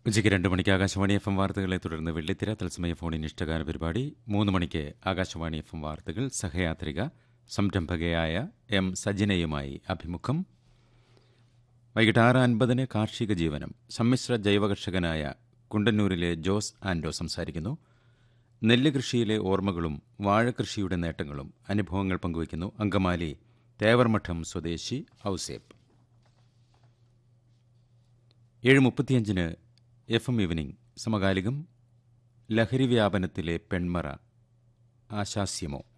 ഉച്ചയ്ക്ക് രണ്ട് മണിക്ക് ആകാശവാണി എഫ് എം വാർത്തകളെ തുടർന്ന് വെള്ളിത്തിര തത്സമയ ഫോണിൻ ഇഷ്ടഗാന പരിപാടി മൂന്ന് മണിക്ക് ആകാശവാണി എഫ് എം വാർത്തകൾ സഹയാത്രിക സംരംഭകയായ എം സജിനയുമായി അഭിമുഖം വൈകിട്ട് ആറ് അൻപതിന് കാർഷിക ജീവനം സമ്മിശ്ര ജൈവ കർഷകനായ കുണ്ടന്നൂരിലെ ജോസ് ആൻഡോ സംസാരിക്കുന്നു നെല്ല് കൃഷിയിലെ ഓർമ്മകളും വാഴകൃഷിയുടെ നേട്ടങ്ങളും അനുഭവങ്ങൾ പങ്കുവയ്ക്കുന്നു അങ്കമാലി തേവർമഠം സ്വദേശി ഔസേപ്പ് ഏഴ് മുപ്പത്തിയഞ്ചിന് എഫ് എം ഈവനിംഗ് സമകാലികം ലഹരി വ്യാപനത്തിലെ പെൺമറ ആശാസ്യമോ